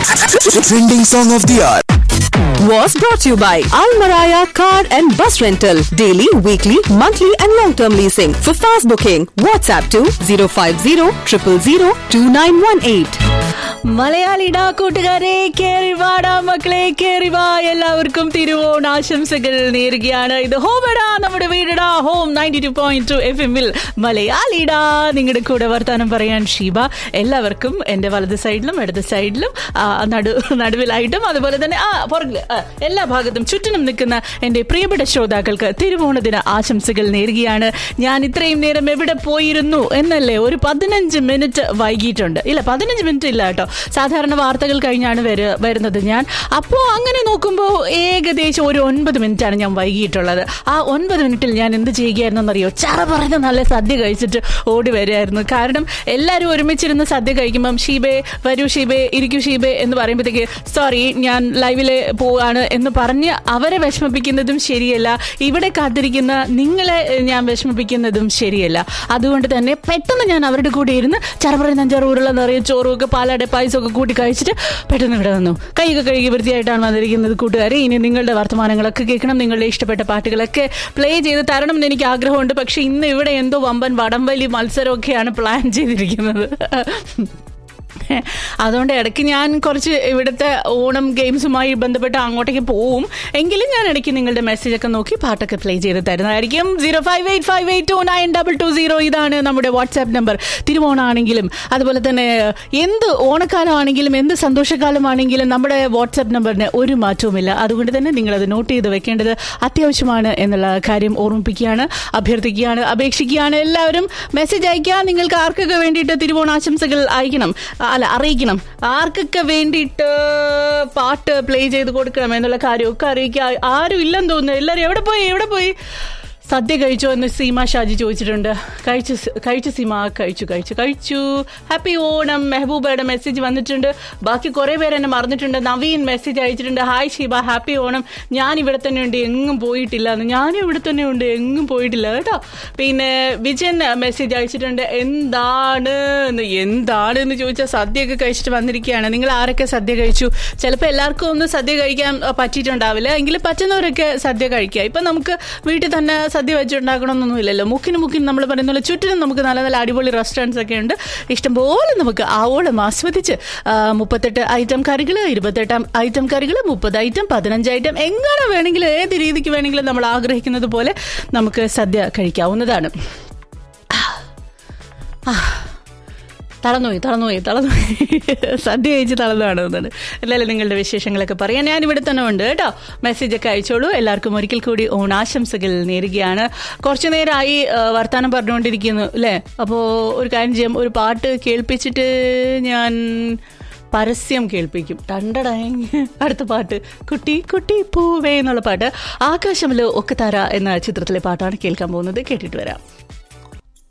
Trending song of the hour. was brought to you by Almaraya Car and Bus Rental. Daily, weekly, monthly and long-term leasing. For fast booking, WhatsApp to 050 000 2918. മലയാളിടാ കൂട്ടുകാരെ കേറിവാടാ മക്കളെ കേറിവാ എല്ലാവർക്കും തിരുവോണാശംസകൾ നേരുകയാണ് ഇത് ഹോമടാ നമ്മുടെ വീടിടാ home ninety two point two F എമ്മിൽ മലയാളിടാ നിങ്ങളുടെ കൂടെ വർത്താനം പറയാൻ ഷീബ എല്ലാവർക്കും എന്റെ വലത് സൈഡിലും ഇടത് സൈഡിലും ആ, നടു നടുവിലായിട്ടും അതുപോലെ തന്നെ ആ പുറകില് ആ, എല്ലാ ഭാഗത്തും ചുറ്റിനും നിൽക്കുന്ന എന്റെ പ്രിയപ്പെട്ട ശ്രോതാക്കൾക്ക് തിരുവോണദിന ആശംസകൾ നേരുകയാണ് ഞാൻ ഇത്രയും നേരം എവിടെ പോയിരുന്നു എന്നല്ലേ ഒരു പതിനഞ്ച് മിനിറ്റ് വൈകിട്ടുണ്ട് ഇല്ല പതിനഞ്ച് മിനിറ്റ് ഇല്ല കേട്ടോ സാധാരണ വാർത്തകൾ കഴിഞ്ഞാണ് വരു വരുന്നത് ഞാൻ അപ്പോൾ അങ്ങനെ നോക്കുമ്പോൾ ഏകദേശം ഒരു ഒൻപത് മിനിറ്റാണ് ഞാൻ വൈകിയിട്ടുള്ളത് ആ ഒൻപത് മിനിറ്റിൽ ഞാൻ എന്ത് ചെയ്യുകയായിരുന്നു എന്നറിയോ ചറ പറയുന്ന നല്ല സദ്യ കഴിച്ചിട്ട് ഓടി വരികയായിരുന്നു കാരണം എല്ലാവരും ഒരുമിച്ചിരുന്ന് സദ്യ കഴിക്കുമ്പം ഷീബേ വരൂ ഷീബേ ഇരിക്കൂ ഷീബേ എന്ന് പറയുമ്പോഴത്തേക്ക് സോറി ഞാൻ ലൈവില് പോവാണ് എന്ന് പറഞ്ഞ് അവരെ വിഷമിപ്പിക്കുന്നതും ശരിയല്ല ഇവിടെ കാത്തിരിക്കുന്ന നിങ്ങളെ ഞാൻ വിഷമിപ്പിക്കുന്നതും ശരിയല്ല അതുകൊണ്ട് തന്നെ പെട്ടെന്ന് ഞാൻ അവരുടെ കൂടെ ഇരുന്ന് ചറപറയുന്ന അഞ്ചാറ് ഉരുള നിറയെ ചോറും ഒക്കെ പാലാടെ പായസം ഒക്കെ കൂട്ടി കഴിച്ചിട്ട് പെട്ടെന്ന് ഇവിടെ വന്നു കൈയൊക്കെ കഴുകി വൃത്തിയായിട്ടാണ് വന്നിരിക്കുന്നത് കൂട്ടുകാരെ ഇനി നിങ്ങളുടെ വർത്തമാനങ്ങളൊക്കെ കേൾക്കണം നിങ്ങളുടെ ഇഷ്ടപ്പെട്ട പാട്ടുകളൊക്കെ പ്ലേ ചെയ്ത് തരണം എന്ന് എനിക്ക് ആഗ്രഹമുണ്ട് പക്ഷെ ഇന്ന് ഇവിടെ എന്തോ വമ്പൻ വടംവലി മത്സരമൊക്കെയാണ് പ്ലാൻ ചെയ്തിരിക്കുന്നത് അതുകൊണ്ട് ഇടയ്ക്ക് ഞാൻ കുറച്ച് ഇവിടുത്തെ ഓണം ഗെയിംസുമായി ബന്ധപ്പെട്ട് അങ്ങോട്ടേക്ക് പോവും എങ്കിലും ഞാൻ ഇടയ്ക്ക് നിങ്ങളുടെ മെസ്സേജ് ഒക്കെ നോക്കി പാട്ടൊക്കെ പ്ലേ ചെയ്ത് തരുന്നതായിരിക്കും zero five eight five eight two nine double two zero ഇതാണ് നമ്മുടെ വാട്സാപ്പ് നമ്പർ തിരുവോണമാണെങ്കിലും അതുപോലെ തന്നെ എന്ത് ഓണക്കാലമാണെങ്കിലും എന്ത് സന്തോഷകാലമാണെങ്കിലും നമ്മുടെ വാട്സാപ്പ് നമ്പറിന് ഒരു മാറ്റവുമില്ല അതുകൊണ്ട് തന്നെ നിങ്ങളത് നോട്ട് ചെയ്ത് വെക്കേണ്ടത് അത്യാവശ്യമാണ് എന്നുള്ള കാര്യം ഓർമ്മിപ്പിക്കുകയാണ് അഭ്യർത്ഥിക്കുകയാണ് അപേക്ഷിക്കുകയാണ് എല്ലാവരും മെസ്സേജ് അയക്കുക നിങ്ങൾക്ക് ആർക്കൊക്കെ വേണ്ടിയിട്ട് തിരുവോണാശംസകൾ അയക്കണം അല്ല അറിയിക്കണം ആർക്കൊക്കെ വേണ്ടിയിട്ട് പാട്ട് പ്ലേ ചെയ്ത് കൊടുക്കണം എന്നുള്ള കാര്യമൊക്കെ അറിയിക്കുക ആരും ഇല്ലെന്ന് തോന്നുന്നു എല്ലാവരും എവിടെ പോയി എവിടെ പോയി സദ്യ കഴിച്ചോ എന്ന് സീമ ഷാജി ചോദിച്ചിട്ടുണ്ട് കഴിച്ചു സ്- കഴിച്ചു സീമ കഴിച്ചു കഴിച്ചു കഴിച്ചു ഹാപ്പി ഓണം മെഹബൂബയുടെ മെസ്സേജ് വന്നിട്ടുണ്ട് ബാക്കി കുറേ പേര് എന്നെ മറന്നിട്ടുണ്ട് നവീൻ മെസ്സേജ് അയച്ചിട്ടുണ്ട് ഹായ് ഷീബ ഹാപ്പി ഓണം ഞാൻ ഇവിടെ തന്നെ ഉണ്ട് എങ്ങും പോയിട്ടില്ല എന്ന് ഞാനും ഇവിടെ തന്നെ ഉണ്ട് എങ്ങും പോയിട്ടില്ല കേട്ടോ പിന്നെ വിജയൻ മെസ്സേജ് അയച്ചിട്ടുണ്ട് എന്താണ് എന്ന് എന്താണ് എന്ന് ചോദിച്ചാൽ സദ്യയൊക്കെ കഴിച്ചിട്ട് വന്നിരിക്കുകയാണ് നിങ്ങൾ ആരൊക്കെ സദ്യ കഴിച്ചു ചിലപ്പോൾ എല്ലാവർക്കും ഒന്നും സദ്യ കഴിക്കാൻ അഹ്, പറ്റിയിട്ടുണ്ടാവില്ല എങ്കിലും പറ്റുന്നവരൊക്കെ സദ്യ കഴിക്കുക ഇപ്പം നമുക്ക് വീട്ടിൽ തന്നെ സദ്യ വെച്ചുണ്ടാക്കണമെന്നൊന്നും ഇല്ലല്ലോ മുക്കിന് മുക്കിന് നമ്മൾ പറയുന്ന പോലെ ചുറ്റിനും നമുക്ക് നല്ല നല്ല അടിപൊളി റെസ്റ്റോറൻറ്റ്സ് ഒക്കെ ഉണ്ട് ഇഷ്ടംപോലെ നമുക്ക് ആവോളം ആസ്വദിച്ച് ആ, മുപ്പത്തെട്ട് ഐറ്റം കറികൾ ഇരുപത്തെട്ട് ഐറ്റം കറികൾ മുപ്പത് ഐറ്റം പതിനഞ്ച് ഐറ്റം എങ്ങനെ വേണമെങ്കിലും ഏത് രീതിക്ക് വേണമെങ്കിലും നമ്മൾ ആഗ്രഹിക്കുന്നത് പോലെ നമുക്ക് സദ്യ കഴിക്കാവുന്നതാണ് തളർന്നുപോയി തളർന്നുപോയി തളർന്നുപോയി സദ്യ കഴിച്ച് തളർന്നാണ് എന്നാണ് എല്ലാവരും നിങ്ങളുടെ വിശേഷങ്ങളൊക്കെ പറയാൻ ഞാൻ ഇവിടെ തന്നെ ഉണ്ട് കേട്ടോ മെസ്സേജ് ഒക്കെ അയച്ചോളൂ എല്ലാവർക്കും ഒരിക്കൽ കൂടി ഓണാശംസകൾ നേരുകയാണ് കുറച്ചു നേരമായി ആ, വർത്താനം പറഞ്ഞുകൊണ്ടിരിക്കുന്നു അല്ലേ അപ്പോൾ ഒരു കാര്യം ചെയ്യാം ഒരു പാട്ട് കേൾപ്പിച്ചിട്ട് ഞാൻ പരസ്യം കേൾപ്പിക്കും ടണ്ടടായി അടുത്ത പാട്ട് കുട്ടി കുട്ടി പൂവേ എന്നുള്ള പാട്ട് ആകാശമില് ഒക്കത്താര എന്ന ചിത്രത്തിലെ പാട്ടാണ് കേൾക്കാൻ പോകുന്നത് കേട്ടിട്ട് വരാം